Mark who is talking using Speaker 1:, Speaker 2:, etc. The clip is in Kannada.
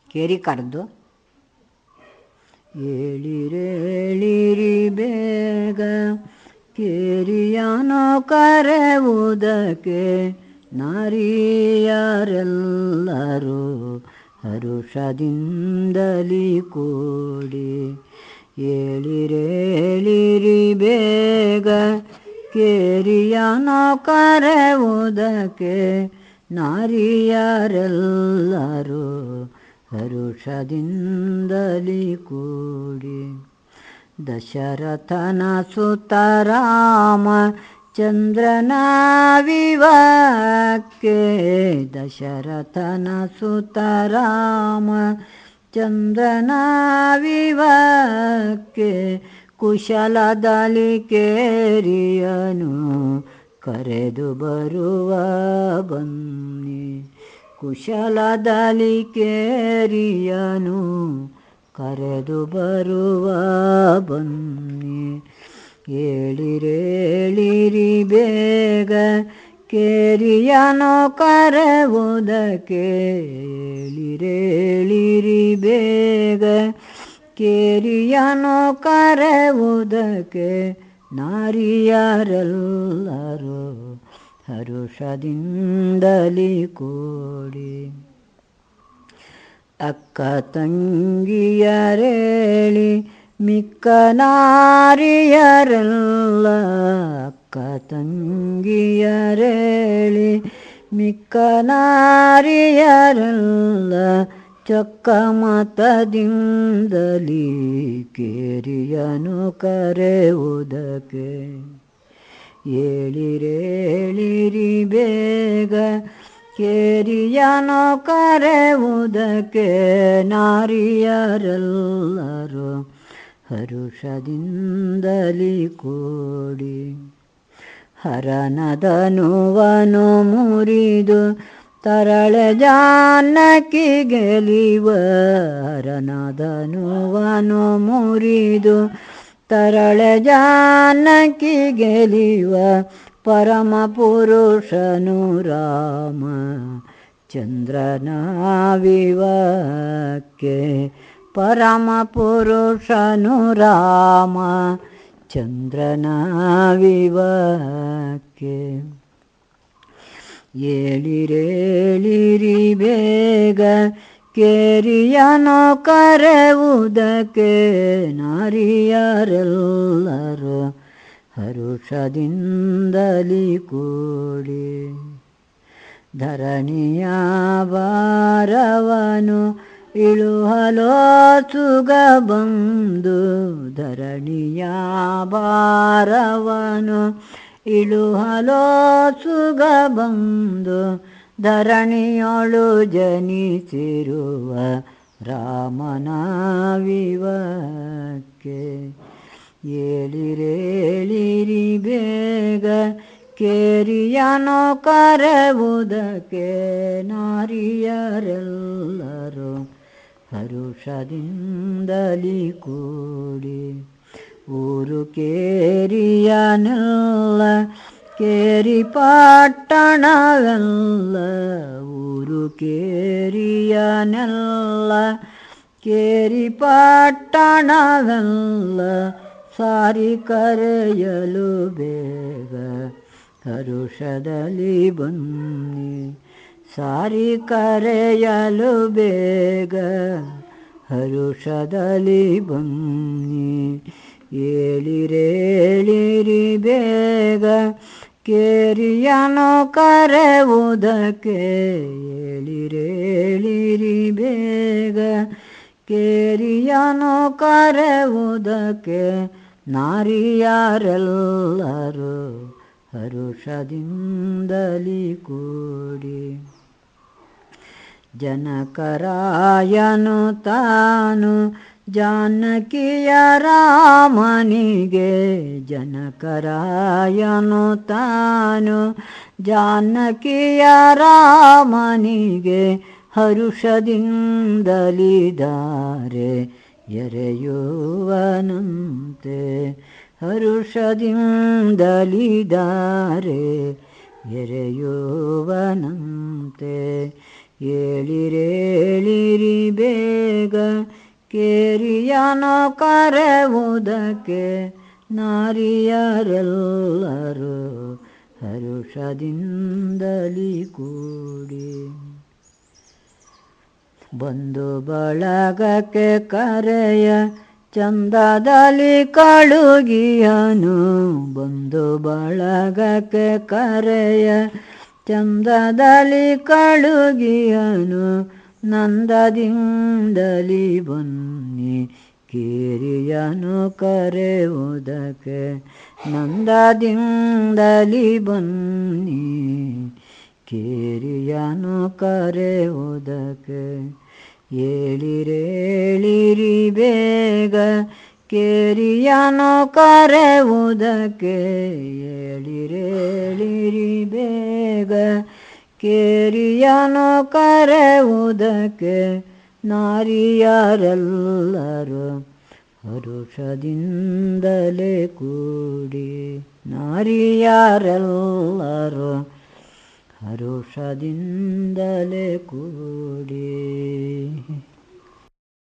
Speaker 1: ಕೇರಿ ಕರೆದು ಏಳಿರೇಳಿರಿ ಬೇಗ ಕೇರಿಯನೋ ಕರೆಯುವುದಕ್ಕೆ ನಾರಿಯರೆಲ್ಲರೂ ಹರುಷದಿಂದಲಿ ಕೂಡಿ ಏಳಿರೇಳಿರಿ ಬೇಗ ಕೇರಿಯನೋ ಕರೆಯುವುದಕ್ಕೆ ನಾರಿಯರೆಲ್ಲರೂ ಹರುಷದಿಂದಲಿ ಕೂಡಿ ದಶರಥನ ಸುತರಾಮ ಚಂದ್ರನ ವಿವಕ್ಕೆ ದಶರಥನ ಸುತರಾಮ ಚಂದ್ರನ ವಿವಕ್ಕೆ ಕುಶಲದಲ್ಲಿ ಕೇರಿಯನು ಕರೆದು ಬರುವ ಬನ್ನಿ ಕುಶಲದಲ್ಲಿ ಕೇರಿಯನು ಕರೆದು ಬರುವ ಬನ್ನಿ ಏಳಿರೇಳಿರಿ ಬೇಗ ಕೇರಿಯನು ಕರೆಯುವುದಕ್ಕೆ ಏಳಿರೇಳಿರಿ ಬೇಗ ಕೇರಿಯನು ಕರೆಯುವುದಕ್ಕೆ ನಾರಿಯರೆಲ್ಲರೂ ಹರುಷದಿಂದಲಿ ಕೂಡಿ ಅಕ್ಕ ತಂಗಿಯರೇಳಿ ಮಿಕ್ಕ ನಾರಿಯರೆಲ್ಲ ಅಕ್ಕ ತಂಗಿಯರೇಳಿ ಮಿಕ್ಕ ನಾರಿಯರೆಲ್ಲ ಚೊಕ್ಕ ಮತದಿಂದಲಿ ಕೇರಿಯನು ಕರೆಯುವುದಕ್ಕೆ ಏಳಿರೇಳಿರಿ ಬೇಗ ಕೇರಿಯನು ಕರೆಯುವುದಕ್ಕೆ ನಾರಿಯರೆಲ್ಲರೂ ಹರುಷದಿಂದಲಿ ಕೂಡಿ ಹರನದನುವನು ಮುರಿದು ತರಳೆ ಜಾನಕಿ ಗೆಲಿವ ಹರನದನುವನು ಮುರಿದು ತರಳೆ ಜಾನಕಿ ಗೆಲಿವ ಪರಮ ಪುರುಷನು ರಾಮ ಚಂದ್ರನ ವಿವಕ್ಕೆ ಪರಮ ಪುರುಷನು ರಾಮ ಚಂದ್ರನ ವಿವಕ್ಕೆ ಏಳಿರೇಳಿರಿ ಬೇಗ ಕೇರಿಯನೋ ಕರೆಯುವುದಕ್ಕೆ ನಾರಿಯರೆಲ್ಲರೂ ಹರುಷದಿಂದಲಿ ಕೂಡಿ ಧರಣಿಯ ಭಾರವನು ಇಳುಹಲೋ ಸುಗ ಬಂದು ಧರಣಿಯ ಭಾರವನು ಇಳುಹಲೋ ಸುಗ ಬಂದು ಧರಣಿಯೊಳು ಜನಿಸಿರುವ ರಾಮನ ವಿವಕ್ಕೆ ಏಳಿರೇಳಿರಿ ಬೇಗ ಕೇರಿಯನೋ ಕರೆಯುವುದಕ್ಕೆ ನಾರಿಯರೆಲ್ಲರೂ ಹರುಷದಿಂದಲಿ ಕೂಡಿ ಊರು ಕೇರಿಯನೆಲ್ಲ ಕೇರಿ ಪಟ್ಟಣವೆಲ್ಲ ಊರು ಕೇರಿಯನೆಲ್ಲ ಕೇರಿ ಪಟ್ಟಣವೆಲ್ಲ ಸಾರಿ ಕರೆಯಲು ಬೇಗ ಹರುಷದಲ್ಲಿ ಬನ್ನಿ ಸಾರಿ ಕರೆಯಲು ಬೇಗ ಹರುಷದಲ್ಲಿ ಬನ್ನಿ ಏಳಿರೇಳಿರಿ ಬೇಗ ಕೇರಿಯನು ಕರೆಯುವುದಕ್ಕೆ ಏಳಿರೇಳಿರಿ ಬೇಗ ಕೇರಿಯನು ಕರೆಯುವುದಕ್ಕೆ ನಾರಿಯರೆಲ್ಲರೂ ಹರುಷದಿಂದಲಿ ಕೂಡಿ ಜನಕರಾಯನು ತಾನು ಜಾನಕಿಯ ರಾಮನಿಗೆ ಜನಕರಾಯನು ತಾನು ಜಾನಕಿಯ ರಾಮನಿಗೆ ಹರುಷದಿಂದಲಿದಾರೆ ಎರೆಯುವನಂತೆ ಹರುಷದಿಂದಲಿದಾರೆ ಎರೆಯುವನಂತೆ ಏಳಿರೇಳಿರಿ ಬೇಗ ಕೇರಿಯನ ಕರೆವುದಕ್ಕೆ ನಾರಿಯರೆಲ್ಲರೂ ಹರುಷದಿಂದಲಿ ಕೂಡಿ ಬಂದು ಬಳಗಕ್ಕೆ ಕರೆಯ ಚಂದದಲ್ಲಿ ಕಳುಗಿಯನು ಬಂದು ಬಳಗಕ್ಕೆ ಕರೆಯ ಚಂದದಲ್ಲಿ ಕಳುಗಿಯನು ನಂದದಿಂದಲಿ ಬನ್ನಿ ಕಿರಿಯನು ಕರೆಯುವುದಕ್ಕೆ ನಂದದಿಂದಲಿ ಬನ್ನಿ ಕೇರಿಯನು ಕರೆಯುವುದಕ್ಕೆ ಏಳಿರೇಳಿರಿ ಬೇಗ ಕೇರಿಯನು ಕರೆಯುವುದಕ್ಕೆ ಏಳಿರೇಳಿರಿ ಬೇಗ ಕೇರಿಯನು ಕರೆಯುವುದಕ್ಕೆ ನಾರಿಯರೆಲ್ಲರೂ ಹರುಷದಿಂದಲೇ ಕೂಡಿ ನಾರಿಯರೆಲ್ಲರೂ ಹರುಷದಿಂದಲೇ ಕೂಡಿ